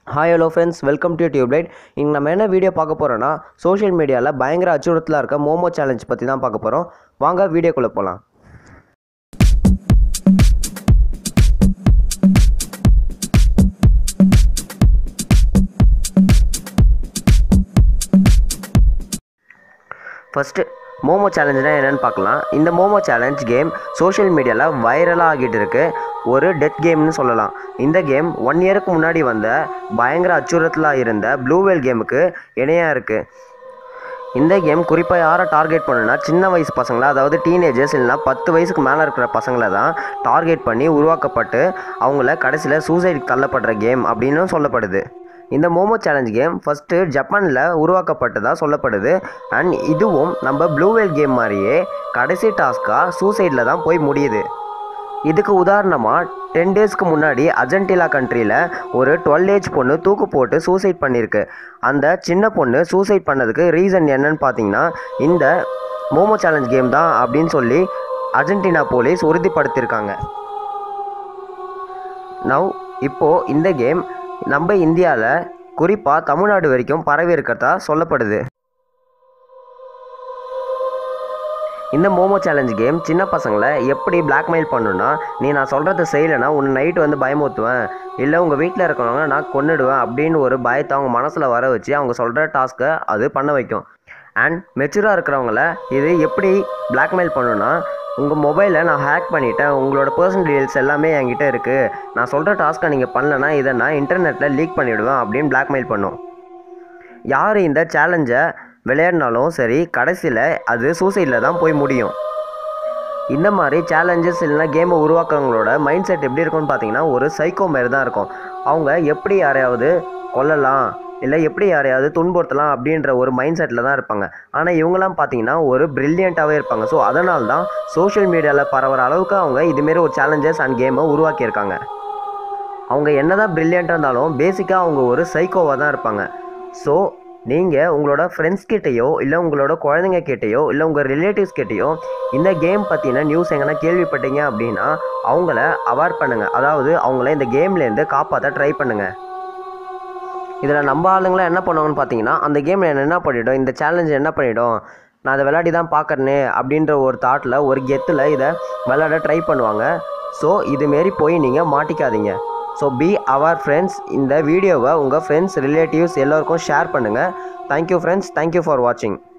hi hello friends welcome to tubelight இங்கே நம்ம என்ன வீடியோ பார்க்க போகிறோன்னா சோஷியல் மீடியாவில் பயங்கர அச்சுறுத்தலாக இருக்க மோமோ சேலஞ்ச் பற்றி தான் பார்க்க போகிறோம் வாங்க வீடியோக்குள்ளே போகலாம் ஃபஸ்ட்டு மோமோ சேலஞ்சுனா என்னென்னு பார்க்கலாம் இந்த மோமோ சேலஞ்ச் கேம் சோஷியல் மீடியாவில் வைரலாக ஆகிட்டு இருக்கு ஒரு டெத் கேம்னு சொல்லலாம் இந்த கேம் ஒன் இயருக்கு முன்னாடி வந்த பயங்கர அச்சுறுத்தலாக இருந்த ப்ளூவேல் கேமுக்கு இணையாக இருக்குது இந்த கேம் குறிப்பாக யாரை டார்கெட் பண்ணுன்னா சின்ன வயசு பசங்களை அதாவது டீனேஜர்ஸ் இல்லைனா பத்து வயசுக்கு மேலே இருக்கிற பசங்களை தான் டார்கெட் பண்ணி உருவாக்கப்பட்டு அவங்கள கடைசியில் சூசைட் தள்ளப்படுற கேம் அப்படின்னு சொல்லப்படுது இந்த மோமோ சேலஞ்ச் கேம் ஃபஸ்ட்டு ஜப்பானில் உருவாக்கப்பட்டதாக சொல்லப்படுது அண்ட் இதுவும் நம்ம ப்ளூவேல் கேம் மாதிரியே கடைசி டாஸ்க்காக சூசைடில் தான் போய் முடியுது இதுக்கு உதாரணமாக டென் டேஸ்க்கு முன்னாடி அர்ஜென்டினா கண்ட்ரியில் ஒரு டுவெல் ஏஜ் பொண்ணு தூக்கு போட்டு சூசைட் பண்ணியிருக்கு அந்த சின்ன பொண்ணு சூசைட் பண்ணதுக்கு ரீசன் என்னன்னு பார்த்தீங்கன்னா இந்த மோமோ சேலஞ்ச் கேம் தான் அப்படின்னு சொல்லி அர்ஜென்டினா போலீஸ் உறுதிப்படுத்தியிருக்காங்க நவ் இப்போது இந்த கேம் நம்ம இந்தியாவில் குறிப்பாக தமிழ்நாடு வரைக்கும் பரவி இருக்கிறதா சொல்லப்படுது இந்த மோமோ சேலஞ்ச் கேம் சின்ன பசங்களை எப்படி பிளாக்மெயில் பண்ணுன்னா நீ நான் சொல்கிறத செய்யலைன்னா உன் நைட்டு வந்து பயமுறுத்துவேன் இல்லை உங்கள் வீட்டில் இருக்கிறவங்க நான் கொன்னுடுவேன் அப்படின்னு ஒரு பயத்தை அவங்க மனசில் வர வச்சு அவங்க சொல்கிற டாஸ்க்கை அது பண்ண வைக்கும் அண்ட் மெச்சூராக இருக்கிறவங்கள இது எப்படி பிளாக்மெயில் பண்ணுன்னா உங்கள் மொபைலை நான் ஹேக் பண்ணிட்டேன் உங்களோட பர்சனல் டீடைல்ஸ் எல்லாமே என்கிட்ட இருக்குது நான் சொல்கிற டாஸ்க்கை நீங்கள் பண்ணலன்னா இதை நான் இன்டர்நெட்டில் லீக் பண்ணிவிடுவேன் அப்படின்னு பிளாக்மெயில் பண்ணும் யார் இந்த சேலஞ்சை விளையாடினாலும் சரி கடைசியில் அது சூசைடில் தான் போய் முடியும் இந்த மாதிரி சேலஞ்சஸ் இல்லைனா கேமை உருவாக்குறவங்களோட மைண்ட் செட் எப்படி இருக்கும்னு பார்த்தீங்கன்னா ஒரு சைக்கோ மாரி தான் இருக்கும் அவங்க எப்படி யாரையாவது கொல்லலாம் இல்லை எப்படி யாரையாவது துன்புறுத்தலாம் அப்படின்ற ஒரு மைண்ட் செட்டில் தான் இருப்பாங்க ஆனால் இவங்கெல்லாம் பார்த்தீங்கன்னா ஒரு ப்ரில்லியண்ட்டாகவே இருப்பாங்க ஸோ அதனால தான் சோஷியல் மீடியாவில் பரவுற அளவுக்கு அவங்க இதுமாரி ஒரு சேலஞ்சஸ் அண்ட் கேமை உருவாக்கியிருக்காங்க அவங்க என்ன தான் ப்ரில்லியண்ட்டாக இருந்தாலும் பேசிக்காக அவங்க ஒரு சைக்கோவாக தான் இருப்பாங்க ஸோ நீங்கள் உங்களோட ஃப்ரெண்ட்ஸ் கிட்டேயோ இல்லை உங்களோட குழந்தைங்க கிட்டேயோ இல்லை உங்கள் ரிலேட்டிவ்ஸ் கிட்டேயோ இந்த கேம் பற்றின நியூஸ் எங்கன்னா கேள்விப்பட்டீங்க அப்படின்னா அவங்கள அவாய்ட் பண்ணுங்கள் அதாவது அவங்கள இந்த கேம்லேருந்து காப்பாற்ற ட்ரை பண்ணுங்கள் இதில் நம்ம ஆளுங்களாம் என்ன பண்ணுவாங்கன்னு பார்த்தீங்கன்னா அந்த கேமில் என்ன என்ன பண்ணிடும் இந்த சேலஞ்ச் என்ன பண்ணிடும் நான் அதை விளையாடி தான் பார்க்குறேனே அப்படின்ற ஒரு தாட்டில் ஒரு கெத்தில் இதை விளையாட ட்ரை பண்ணுவாங்க ஸோ இதுமாரி போய் நீங்கள் மாட்டிக்காதீங்க ஸோ பி அவர் ஃப்ரெண்ட்ஸ் இந்த வீடியோவை உங்கள் ஃப்ரெண்ட்ஸ் ரிலேட்டிவ்ஸ் எல்லோருக்கும் ஷேர் பண்ணுங்கள் தேங்க்யூ ஃப்ரெண்ட்ஸ் தேங்க்யூ ஃபார் வாட்சிங்